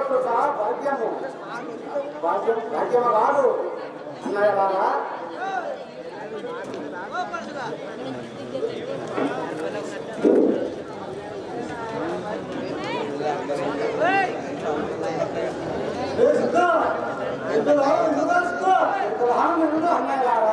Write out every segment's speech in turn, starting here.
పుట్టుక భాగ్యము భాగ్యం భాగ్యము కాదు అన్నయ్యలారా అన్నయ్యలారా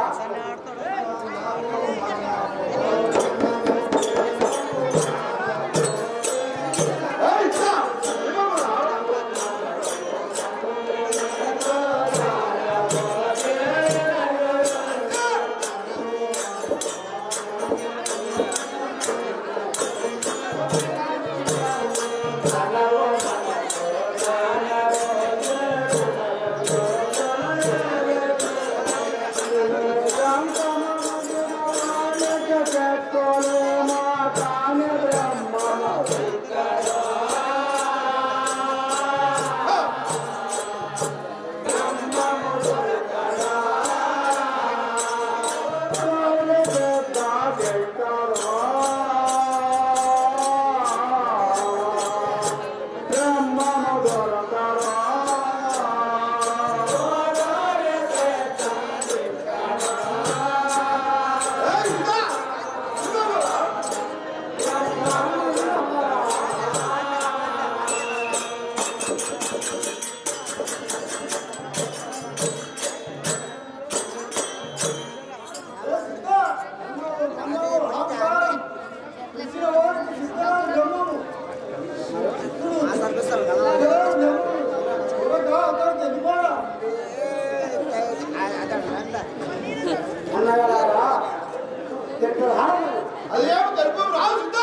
అన్నయ్యలారా ఇక్కడ అదేమో గర్భం రావు సిద్ధ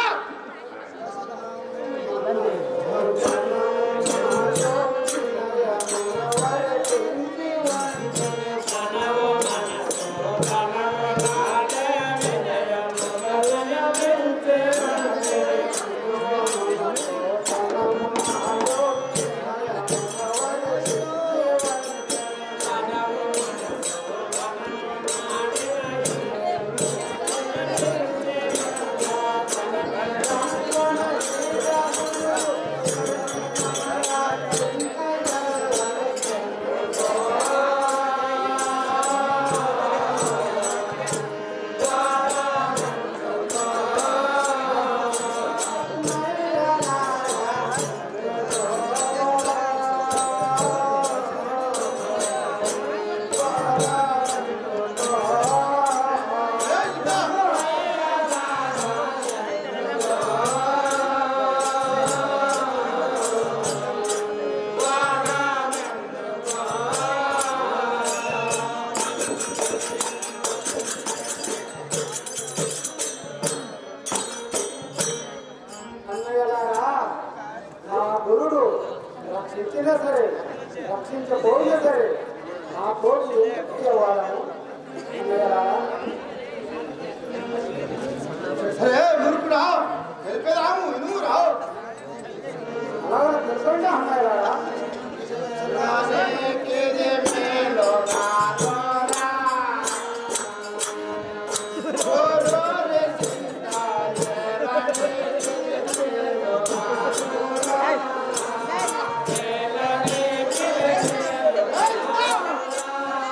అన్నయ్యలారా నా గురుడు రక్షించినా సరే రక్షించకపోయినా సరే నా తోడు ఇవ్వాలను అన్నయ్యలారా సరే మురుకుడా తెలిపేదాము నువ్వు రావు అలాగే తెలుసండి అన్నయ్యలారా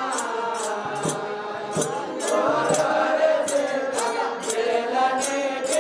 ఆ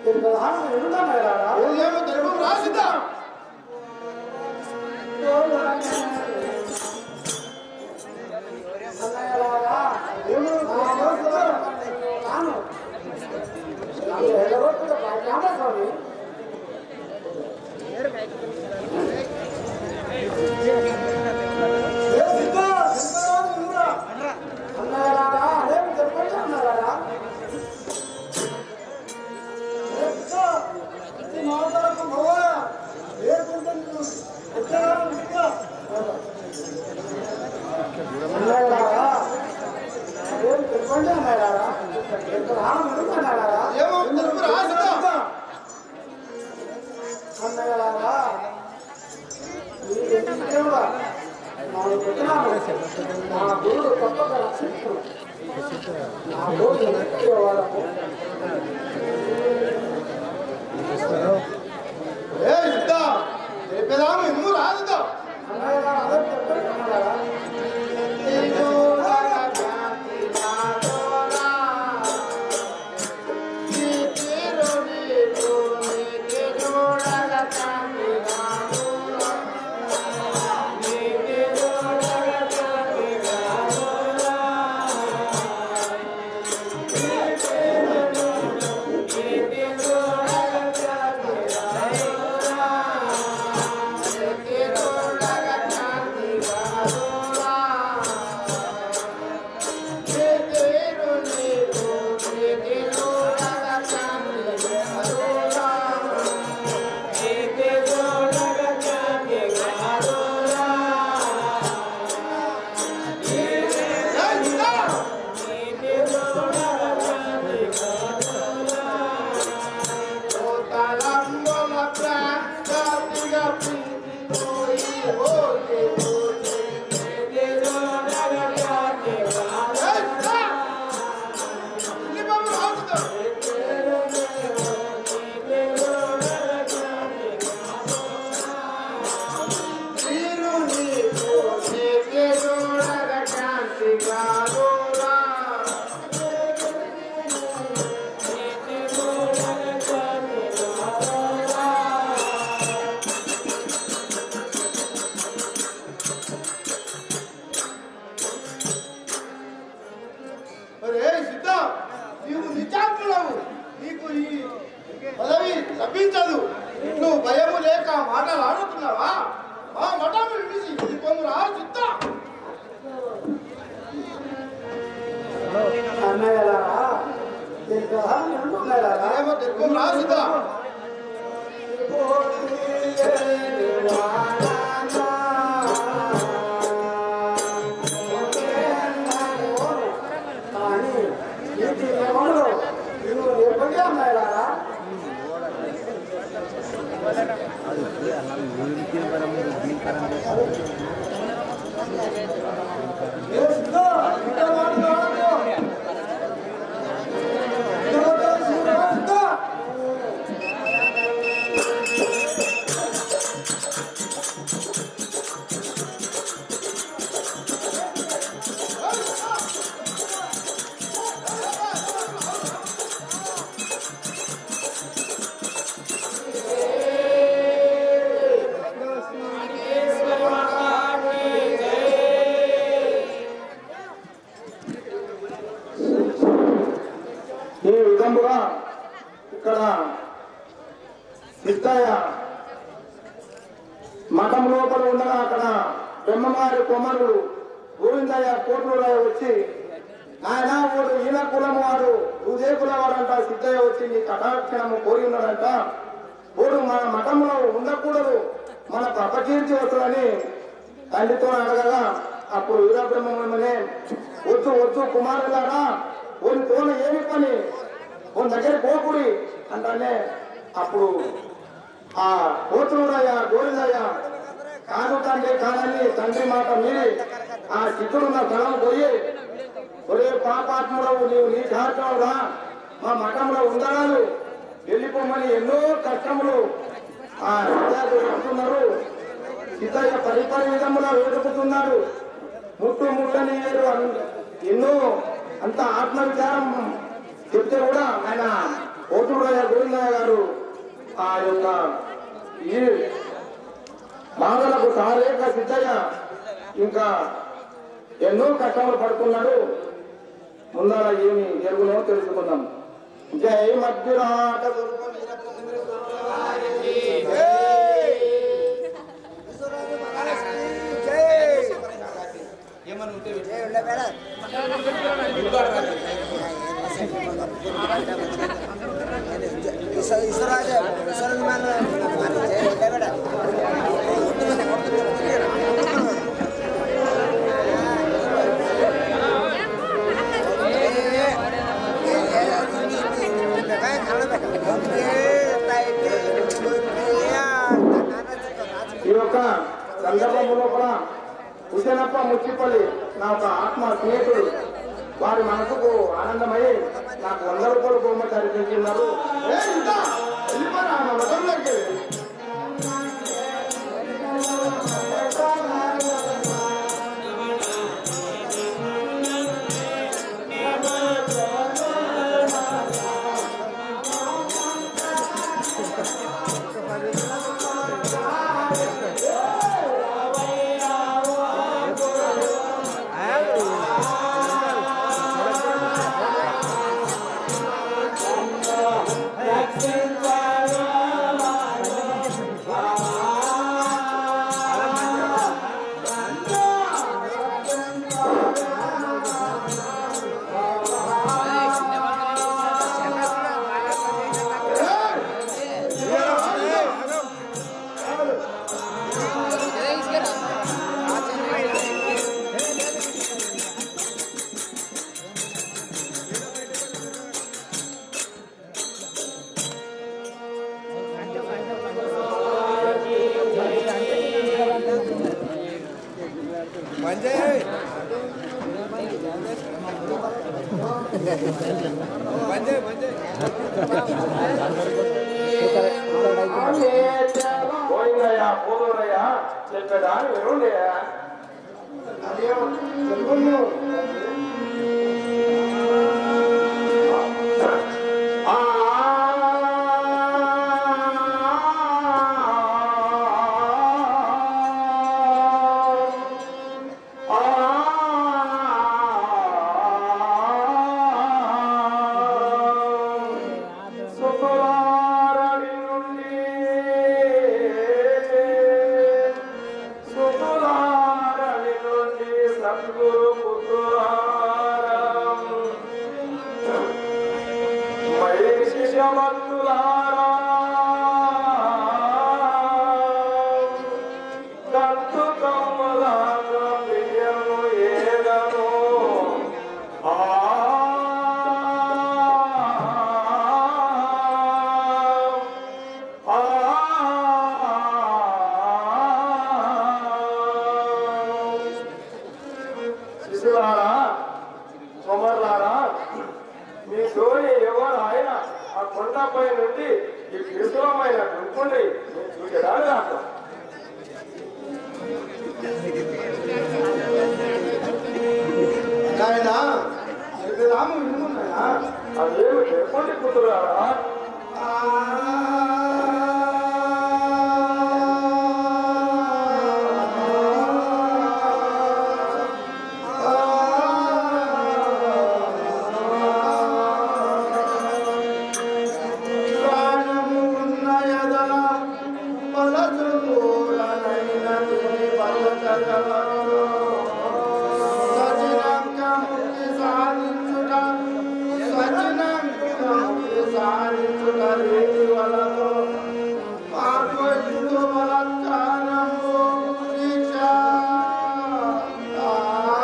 ప్రధానం ఎందుకన్నారా అదేమో తెలుపు రా సిద్ధ స్వామి ఏ సిద్ధ సిద్ధరాజు నువ్వురా అన్నారా అదేం చెప్పండి అన్నారా ఏ సిద్ధ ఇది మాట్లాడకు భగవాన్ లేకుంటే ఉత్తరాలు సిద్ధ అన్నారా అదేం చెప్పండి అన్నారా ప్రధానం ఎందుకన్నారా ఏమో తెలుపు రా సిద్ధ అన్నగారా దేవుడా నాలుగు పెట్టినాను నా గురుడు తప్పక రక్షించు నా గురుడు వాళ్ళకు ఏ సిద్ధ రేపేదాము నువ్వు రా సిద్ధ అన్నగారా అదే చెప్పండి అన్నారా ఏ సిద్ధ అరే సిద్ధ నీవు నిజాత్ములవు నీకు ఈ పదవి లభించదు నువ్వు భయము లేక మాటలు ఆడుతున్నావా మా మఠము విడిచి ఇది పొందురా సిద్ధ అన్నగారా దీని ప్రధానం ఎందుకన్నారా ఏమో తెలుపు రా సిద్ధ కానీ నీతి నియమములు నువ్వు ఎప్పటికీ అన్నారా ఏ సిద్ధ ఇంకా మాటలు ఆడకు. ఇంకా మాటలు సిద్ధ ఈ విధముగా ఇక్కడ సిద్ధయ్య మఠం లోపల ఉండగా అక్కడ బ్రహ్మమారి కొమరుడు గోవిందయ్య కోట్లూరయ్య వచ్చి ఆయన వాడు ఈయన కులం వాడు నువ్వే కులవాడంట సిద్ధయ్య వచ్చి నీ కటాక్షణము కోరి ఉన్నాడంట వాడు మన మఠంలో ఉండకూడదు మన అపకీర్తి వస్తుందని తండ్రితో అడగగా అప్పుడు వీరబ్రహ్మనే వద్దు వద్దు కుమారులారా ఓని తోన ఏమి పని ఓ దగ్గర పోకుడి అంటానే అప్పుడు ఆ కోతుడయ్య గోవిందయ్య కాదు తండ్రి కాదని తండ్రి మాట మీరి ఆ చిత్తుడున్న స్థలం పోయి ఒరే పాపాత్ముడవు నీవు నీ దాచావురా మా మఠంలో ఉండరాదు వెళ్ళిపోమని ఎన్నో కష్టములు ఆ విద్యార్థులు చెప్తున్నారు సీతయ్య పరిపరి విధములా వేడుకుతున్నాడు ముట్టు ముట్టని ఏడు అన్- ఎన్నో అంత ఆత్మవిచారం చెప్తే కూడా ఆయన పోతుడయ్య గోవిందయ్య గారు ఆ యొక్క ఈ మాదలకు సారేక సిద్ధయ్య ఇంకా ఎన్నో కష్టములు పడుతున్నాడు ముందర ఏమి జరుగునో తెలుసుకుందాం జై మధ్యరాట ఇసరాజే ఇసరాజు మన మన ఈ యొక్క సందర్భం లోపల హుసేనప్ప ముచ్చిపల్లి నా ఒక ఆత్మ స్నేహితుడు వారి మనసుకు ఆనందమై నాకు వంద రూపాయలు బహుమతి అర్పించినారు ఏ ఇంత వెళ్ళిపోరా మా మతంలోకి పోయిందయ్యా పోదోరయ్యా చెప్పేదా వినుండే అదేమో తెలుగు ఆ సుతులారడి నుండి సుతులారడి నుండి సద్గురు పుత్రులారం మహిషిషమంతులారా దంతు కమ్మలాగ ప్రియము ఏదను ఆ ఆ శిశులారా కుమారులారా మీ సోని ఎవరు ఆయన ఆ కొండపై నుండి ఈ విశ్వమైన దుంపుండి నేను చూసేదాన్ని నాకు నాయనా రాము వినుకున్నాయా అదేమి చెప్పండి కూతురారా ప్రాణము ఉన్న ఎదల పలచుకోలనైన తుని పలకగలరు. సచినంక ముక్తి సాధించుట, సచినంక ముక్తి సాధించుట రీతి వలన మార్పు ఇందు బలత్కారము దీక్ష. ఆ,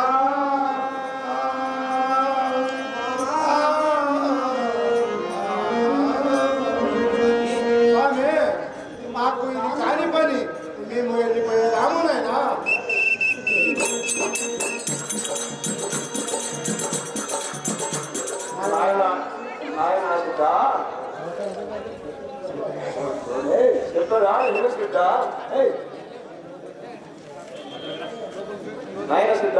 స్వామి మాకు ఇది కాని పని మేము వెళ్ళిపోయే రామునైనా నాయన నాయన బిడ్డ ఏయ్, చెప్పరా ఎందుకు బిడ్డ ఏయ్. నాయన సిద్ధ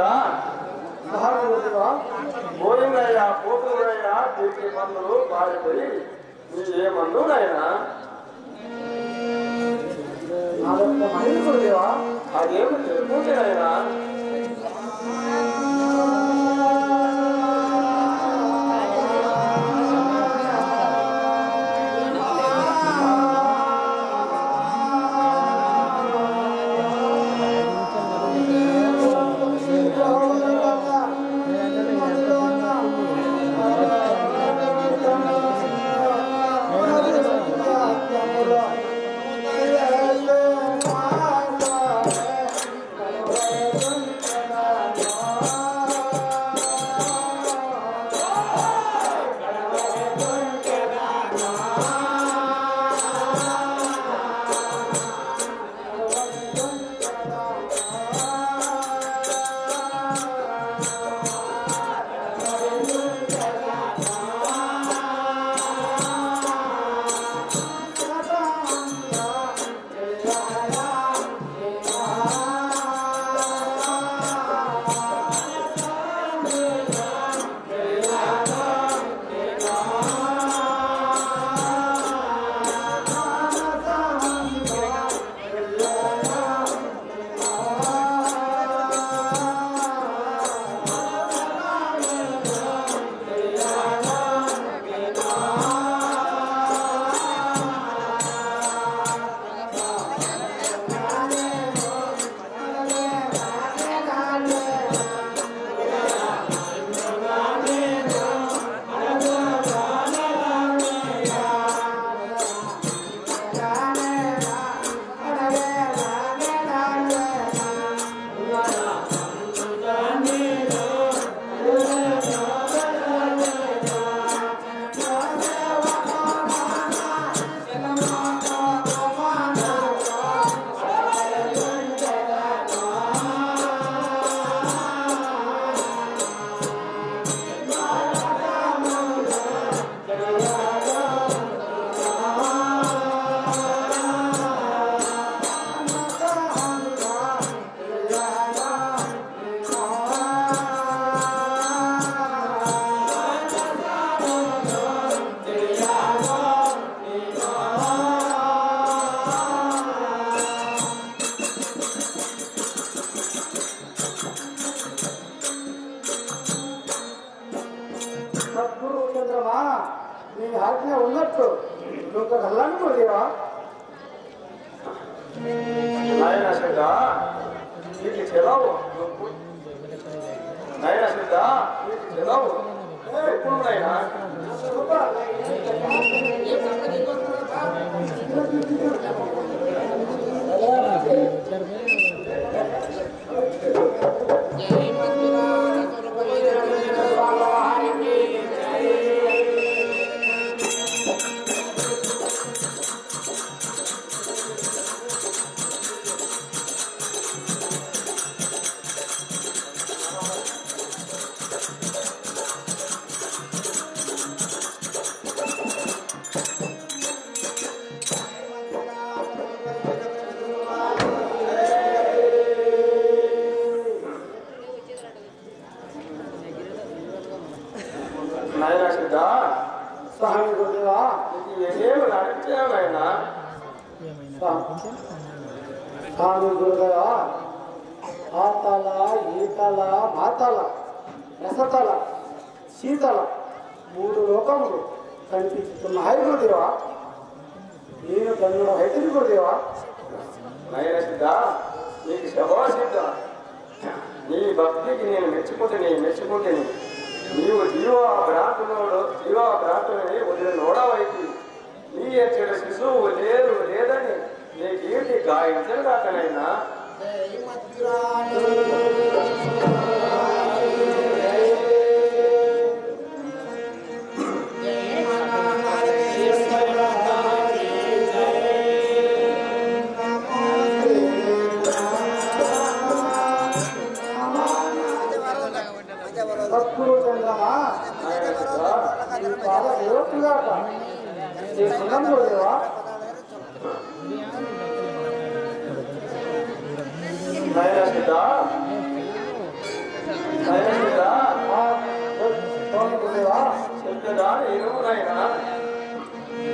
మహానుభావుడుగా పోయిందయ్యా పోతుందయ్యా చేతి మందులు పారిపోయి ఏమండు నాయనా నా యొక్క మహిళ గురుదేవా అదేమి తెలుపుంటే నాయనా సద్గురు చంద్రమా నీ ఆజ్ఞ ఉన్నట్టు నువ్వు కళ్ళని గురుదేవా నాయన శ్రద్ధ వీటికి చెలవు నాయన శ్రద్ధ వీటికి చెలవు ఎప్పుడు నాయనా నాయన శ్రద్ధ స్వామి గురుదేవా నీకు ఏమేమి నడిపించావు నాయనా స్వామి గురుదేవా ఆతల ఈతల మాతల రసతల శీతల మూడు లోకములు కనిపిస్తున్నాయి గురుదేవా నేను కన్నుడ హైతుని గురుదేవా నాయన సిద్ధ నీకు శభా సిద్ధ నీ భక్తికి నేను మెచ్చుకుంటే మెచ్చుకుంటే నీవు జీవ భ్రాంతులోడు జీవ భ్రాంతులని వదిలి నోడవైతే నీ ఎచ్చడి శిశువు లేదు లేదని నీ కీర్తి గాయించను కాకనైనా సద్గురు చంద్రమా నాయన సిద్ధ నీ పాద నిరోధుగాక నీ సున్నం గురుదేవా నాయన సిద్ధ నాయన సిద్ధ ఆ, స్వామి గురుదేవా చెప్తుందా నేను నాయన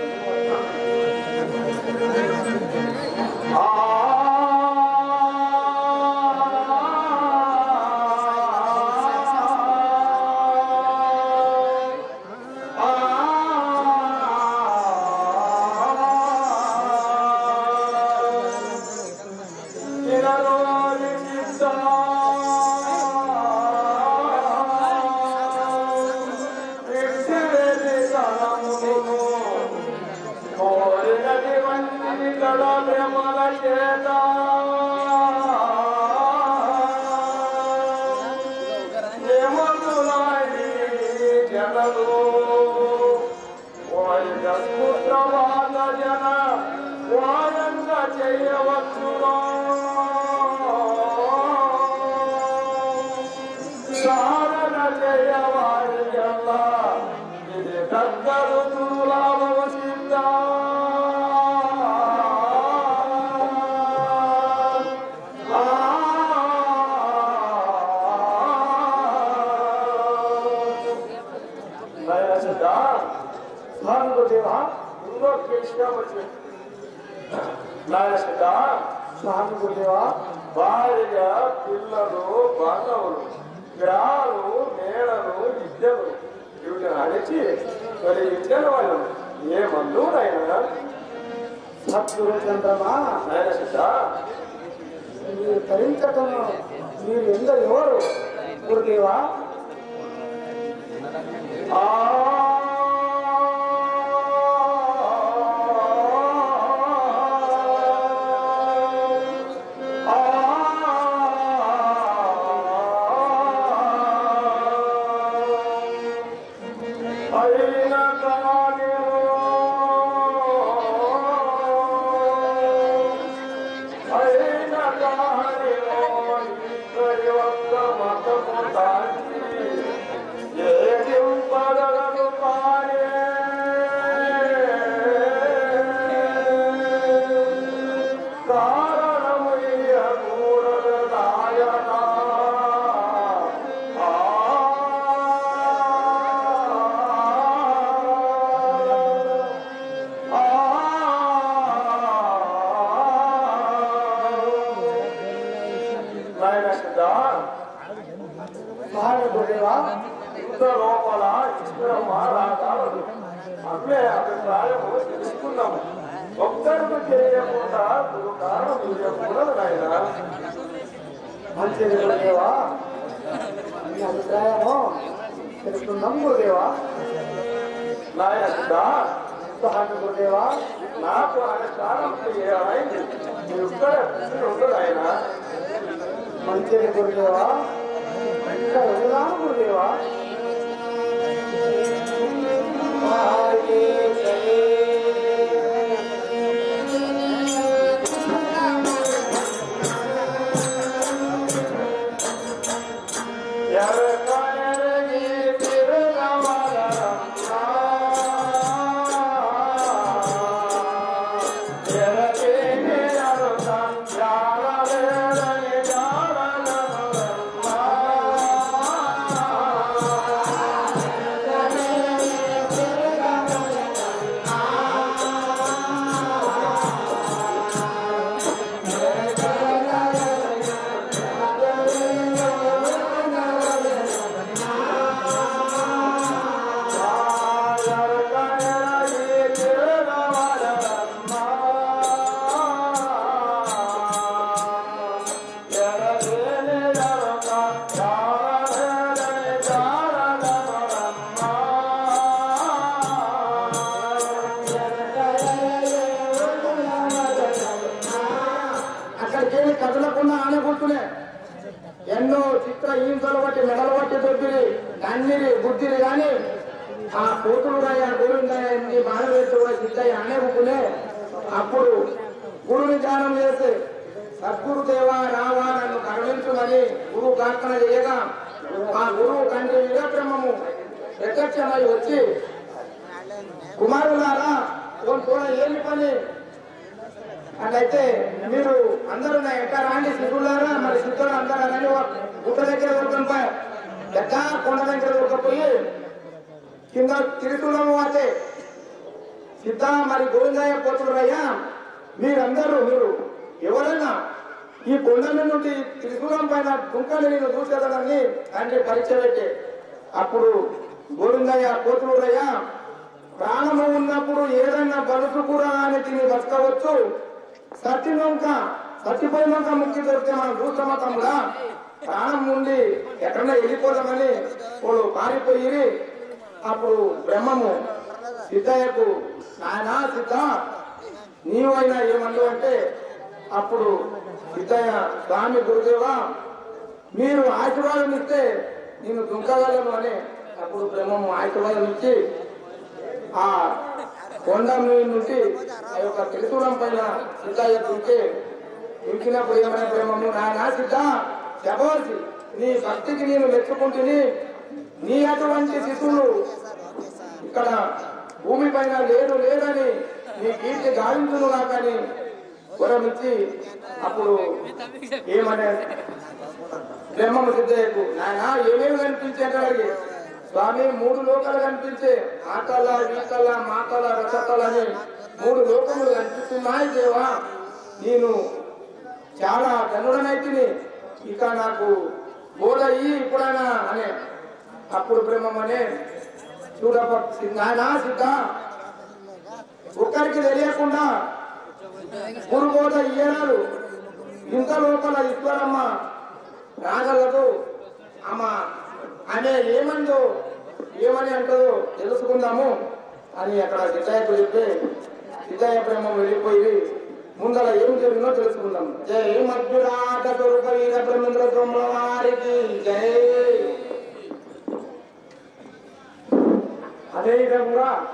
నాయన సిద్ధ స్వామి దేవా ఇంకో కేసుగా వచ్చి నాయన సిద్ధ స్వామి గురుదేవా భార్య పిల్లలు బాంధవులు గ్రాలు మేడలు విద్యలు వీటిని అడిచి మరి విద్యల వాళ్ళు ఏ మందు నాయన సద్గురు చంద్రమా నాయన సిద్ధ మీరు ధరించటం మీరు ఎంత ఎవరు గురుదేవా ఆ అయిన కానివో అయిన కానివో ఇద్దరి ఒక్క మతము దాచి ఏదింపగలను కానే కారణమయ్యకూడదు నాయన నాయన సిద్ధా స్వామి గురుదేవా ఇంత లోపల ఇష్టం రాగాలు అట్లే అభిప్రాయము తెలుసుకున్నాము ఒక్కరికి చేయకుండా గురు కారణం ఇవ్వకూడదు నాయన మంచిది గురుదేవా మీ అభిప్రాయము తెలుసుకుందాం గురుదేవా నాయన సిద్ధా స్వామి గురుదేవా నాకు అనుష్ఠానం చేయాలని మీరు ఇక్కడ కూర్చుని ఉండదు ఆయన మంచిది గురుదేవా ఇంకా వెళ్దాం గురుదేవా ఎరకనెరగి తిరుగమలరమ్మా. ఎరకేమి అరుత జాలవేలని జాలనములమ్మా. ఎరకనెరగి తిరుగమలరమ్మా. ఎరకేమి అరుత జాలవేలని అక్కడికి వెళ్ళి కదలకుండా ఆనే కూర్చునే ఎన్నో చిత్ర హింసలు బట్టి మెడలు బట్టి దొబ్బిరి కన్నీరి బుద్ధిరి కానీ ఆ కూతురు రాయ గోవిందయ్య ఎన్ని మానవేత్తు కూడా సిద్ధయ్య అనే కూకునే అప్పుడు గురుని ధ్యానం చేసి సద్గురు దేవా రావా నన్ను కరుణించుమని గురువు ప్రార్థన చేయగా ఆ గురువు తండ్రి వీరబ్రహ్మము ప్రత్యక్షమై వచ్చి కుమారులారా ఓన్ కూడా ఏమి పని అట్లయితే మీరు అందరూ నా ఎక్క రాండి సిద్ధులారా మరి సిద్ధులు అందరూ అని గుట్ట దగ్గర దొరకంపై ఎక్క కొండ దగ్గర దొరకపోయి కింద తిరుగుతున్నాము అయితే సిద్ధ మరి గోవిందయ్య పోతులయ్యా మీరందరూ మీరు ఎవరైనా ఈ కొండ మీద నుండి త్రిశూలం పైన దుంకని నేను చూసేదాన్ని తండ్రి పరీక్ష పెట్టి అప్పుడు గోవిందయ్య పోతులయ్యా ప్రాణము ఉన్నప్పుడు ఏదైనా బలుసు కూడా అని తిని బతకవచ్చు సత్యనొంక సత్యపోయినాక ముక్తి దొరికితే మనం చూస్తామా తమ్ముడా ప్రాణం ఉండి ఎక్కడన్నా వెళ్ళిపోదామని వాళ్ళు పారిపోయి అప్పుడు బ్రహ్మము సిద్ధయ్యకు నాయనా సిద్ధ నీవైనా ఏమన్నావు అంటే అప్పుడు సిద్ధయ్య స్వామి గురుదేవా మీరు ఆశీర్వాదం ఇస్తే నేను దుంకగలను అని అప్పుడు బ్రహ్మము ఆశీర్వాదం ఇచ్చి ఆ కొండ మీద నుంచి ఆ యొక్క త్రిశూలం పైన సిద్ధయ్య దుంకి దుంకినప్పుడు ఏమైనా ప్రేమము నాయన సిద్ధ చెప్పవలసి నీ భక్తికి నేను మెచ్చుకుంటుని నీ అటువంటి శిశువులు ఇక్కడ భూమి పైన లేడు లేడని నీ కీర్తి గావించును నాకని వరమిచ్చి అప్పుడు ఏమనే బ్రహ్మము సిద్ధయ్యకు నాయన ఏమేమి కనిపించేట స్వామి మూడు లోకాలు కనిపించే ఆకల వీకల మాకల రసకల అని మూడు లోకములు కనిపిస్తున్నాయి దేవా నేను చాలా ధనుడనైతిని ఇక నాకు బోధ ఇయ్యి ఇప్పుడైనా అనే అప్పుడు బ్రహ్మమనే చూడప నాయనా సిద్ధ ఒక్కరికి తెలియకుండా గురుబోధ ఇయ్యనాడు ఇంత లోపల ఈశ్వరమ్మ రాగలదు ఆమె ఆమె ఏమందో ఏమని అంటుందో తెలుసుకుందాము అని అక్కడ సిద్ధయ్యకు చెప్తే సిద్ధయ్య ప్రేమ వెళ్ళిపోయి ముందర ఏం జరిగిందో తెలుసుకుందాం జై మధ్యురాట స్వరూప వీర బ్రహ్మేంద్ర స్వాముల వారికి జై అదే విధంగా